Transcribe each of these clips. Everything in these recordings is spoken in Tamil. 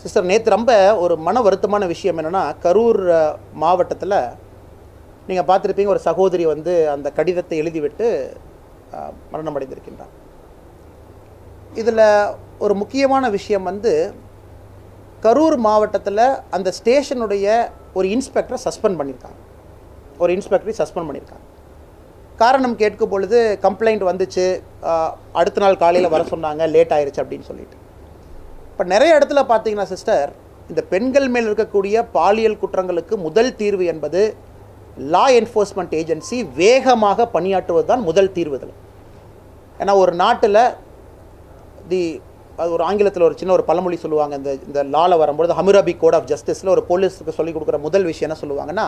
சிஸ்டர் நேற்று ரொம்ப ஒரு மன வருத்தமான விஷயம் என்னென்னா கரூர் மாவட்டத்தில் நீங்கள் பார்த்துருப்பீங்க ஒரு சகோதரி வந்து அந்த கடிதத்தை எழுதிவிட்டு அஹ், மரணம் அடைந்திருக்கின்றார் இதில் ஒரு முக்கியமான விஷயம் வந்து கரூர் மாவட்டத்தில் அந்த ஸ்டேஷனுடைய ஒரு இன்ஸ்பெக்டரை சஸ்பெண்ட் பண்ணியிருக்காங்க ஒரு இன்ஸ்பெக்டரை சஸ்பெண்ட் பண்ணியிருக்காங்க காரணம் கேட்கும் பொழுது கம்ப்ளைண்ட் வந்துச்சு அஹ், அடுத்த நாள் காலையில் வர சொன்னாங்க லேட் ஆயிருச்சு அப்படின்னு சொல்லிட்டு இப்போ நிறைய இடத்துல பார்த்தீங்கன்னா சிஸ்டர் இந்த பெண்கள் மேல் இருக்கக்கூடிய பாலியல் குற்றங்களுக்கு முதல் தீர்வு என்பது லா என்ஃபோர்ஸ்மெண்ட் ஏஜென்சி வேகமாக பணியாற்றுவது தான் முதல் தீர்வு இதில் ஏன்னா ஒரு நாட்டில் தி அது ஒரு ஆங்கிலத்தில் ஒரு சின்ன ஒரு பழமொழி சொல்லுவாங்க இந்த இந்த லாவில் வரும்பொழுது ஹமுராபி கோட் ஆஃப் ஜஸ்டிஸில் ஒரு போலீஸுக்கு சொல்லிக் கொடுக்குற முதல் விஷயம் என்ன சொல்லுவாங்கன்னா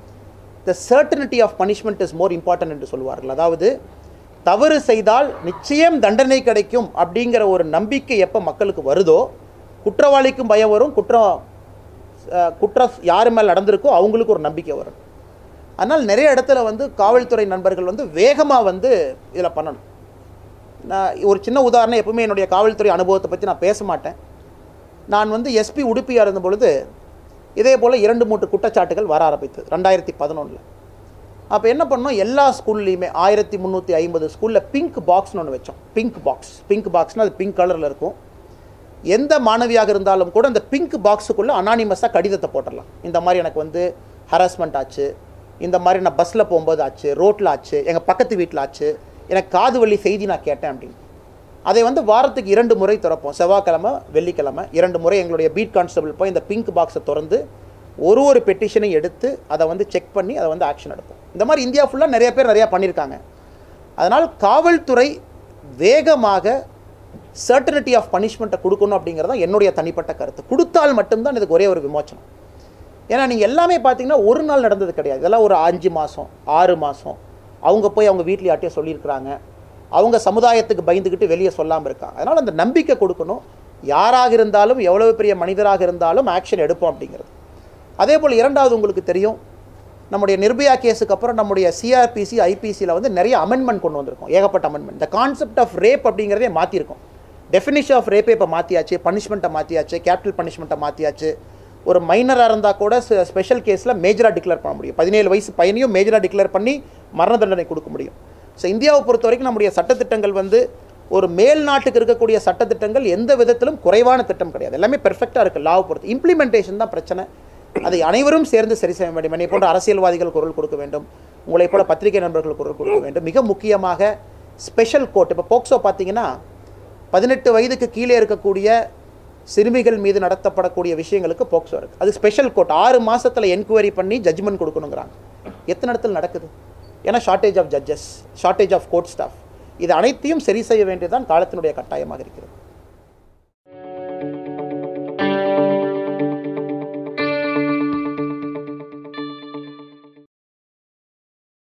the certainty of punishment is more important என்று சொல்லுவார்கள் அதாவது தவறு செய்தால் நிச்சயம் தண்டனை கிடைக்கும் அப்படிங்கிற ஒரு நம்பிக்கை எப்போ மக்களுக்கு வருதோ குற்றவாளிக்கும் பயம் வரும் குற்றம் அஹ், குற்றம் யார் மேல் நடந்திருக்கோ அவங்களுக்கு ஒரு நம்பிக்கை வரும் அதனால் நிறைய இடத்துல வந்து காவல்துறை நண்பர்கள் வந்து வேகமாக வந்து இதில் பண்ணணும் நான் ஒரு சின்ன உதாரணம் எப்பவுமே என்னுடைய காவல்துறை அனுபவத்தை பற்றி நான் பேச மாட்டேன் நான் வந்து எஸ்பி உடுப்பியாக இருந்த பொழுது இதே போல் இரண்டு மூன்று குற்றச்சாட்டுகள் வர ஆரம்பித்தது ரெண்டாயிரத்தி பதினொன்றில் அப்போ என்ன பண்ணோம் எல்லா ஸ்கூல்லையுமே ஆயிரத்தி முந்நூற்றி ஐம்பது ஸ்கூலில் பிங்க் பாக்ஸ்னு ஒன்று வச்சோம் பிங்க் பாக்ஸ் பிங்க் பாக்ஸ்னால் அது பிங்க் கலரில் இருக்கும் எந்த மாணவியாக இருந்தாலும் கூட அந்த பிங்க் பாக்ஸுக்குள்ளே அனானிமஸாக கடிதத்தை போட்டுடலாம் இந்த மாதிரி எனக்கு வந்து ஹராஸ்மெண்ட் ஆச்சு இந்த மாதிரி நான் பஸ்ஸில் போகும்போது ஆச்சு ரோட்டில் ஆச்சு எங்கள் பக்கத்து வீட்டில் ஆச்சு எனக்கு காது வலி செய்தி நான் கேட்டேன் அப்படின்னு அதை வந்து வாரத்துக்கு இரண்டு முறை திறப்போம் செவ்வாய்க்கிழமை வெள்ளிக்கிழமை இரண்டு முறை எங்களுடைய பீட் கான்ஸ்டபிள் போய் இந்த பிங்க் பாக்ஸை திறந்து ஒரு ஒரு பெட்டிஷனை எடுத்து அதை வந்து செக் பண்ணி அதை வந்து ஆக்ஷன் எடுப்போம் இந்த மாதிரி இந்தியா ஃபுல்லாக நிறைய பேர் நிறையா பண்ணியிருக்காங்க அதனால் காவல்துறை வேகமாக சர்டனிட்டி ஆஃப் பனிஷ்மெண்ட்டை கொடுக்கணும் அப்படிங்கிறது தான் என்னுடைய தனிப்பட்ட கருத்து கொடுத்தால் மட்டும்தான் இதுக்கு ஒரே ஒரு விமோச்சனம் ஏன்னா நீங்கள் எல்லாமே பார்த்தீங்கன்னா ஒரு நாள் நடந்தது கிடையாது இதெல்லாம் ஒரு அஞ்சு மாதம் ஆறு மாதம் அவங்க போய் அவங்க வீட்டில் யார்ட்டையும் சொல்லியிருக்கிறாங்க அவங்க சமுதாயத்துக்கு பயந்துக்கிட்டு வெளியே சொல்லாமல் இருக்காங்க அதனால் அந்த நம்பிக்கை கொடுக்கணும் யாராக இருந்தாலும் எவ்வளவு பெரிய மனிதராக இருந்தாலும் ஆக்ஷன் எடுப்போம் அப்படிங்கிறது அதே போல் இரண்டாவது உங்களுக்கு தெரியும் நம்முடைய நிர்பயா கேஸுக்கு அப்புறம் நம்முடைய சிஆர்பிசி ஐபிசியில் வந்து நிறைய அமெண்ட்மெண்ட் கொண்டு வந்திருக்கோம் ஏகப்பட்ட அமெண்ட்மெண்ட் இந்த கான்செப்ட் ஆஃப் ரேப் அப்படிங்கிறதே மாற்றிருக்கோம் டெஃபினிஷன் ஆஃப் ரேப்பை இப்போ மாற்றியாச்சு பனிஷ்மெண்ட்டை மாற்றியாச்சு கேபிட்டல் பனிஷ்மெண்ட்டை மாற்றியாச்சு ஒரு மைனராக இருந்தால் கூட ஸ்பெஷல் கேஸில் மேஜராக டிக்ளேர் பண்ண முடியும் பதினேழு வயசு பையனையும் மேஜராக டிக்ளேர் பண்ணி மரண தண்டனை கொடுக்க முடியும் ஸோ இந்தியாவை பொறுத்த வரைக்கும் நம்முடைய சட்டத்திட்டங்கள் வந்து ஒரு மேல் நாட்டுக்கு இருக்கக்கூடிய சட்டத்திட்டங்கள் எந்த விதத்திலும் குறைவான திட்டம் கிடையாது எல்லாமே பெர்ஃபெக்டாக இருக்குது லாவை பொறுத்து இம்ப்ளிமெண்டேஷன் தான் பிரச்சனை அதை அனைவரும் சேர்ந்து சரி செய்ய வேண்டும் என்னை போன்ற அரசியல்வாதிகள் குரல் கொடுக்க வேண்டும் உங்களை போல பத்திரிகை நண்பர்கள் குரல் கொடுக்க வேண்டும் மிக முக்கியமாக ஸ்பெஷல் கோர்ட் இப்போ போக்சோ பார்த்தீங்கன்னா பதினெட்டு வயதுக்கு கீழே இருக்கக்கூடிய சிறுமிகள் மீது நடத்தப்படக்கூடிய விஷயங்களுக்கு போக்சோ இருக்குது அது ஸ்பெஷல் கோர்ட் ஆறு மாசத்துல என்கொயரி பண்ணி ஜட்ஜ்மெண்ட் கொடுக்கணுங்கிறாங்க எத்தனை இடத்துல நடக்குது ஏன்னா shortage of judges shortage of court staff இது அனைத்தையும் சரி செய்ய வேண்டியதுதான் காலத்தினுடைய கட்டாயமாக இருக்கிறது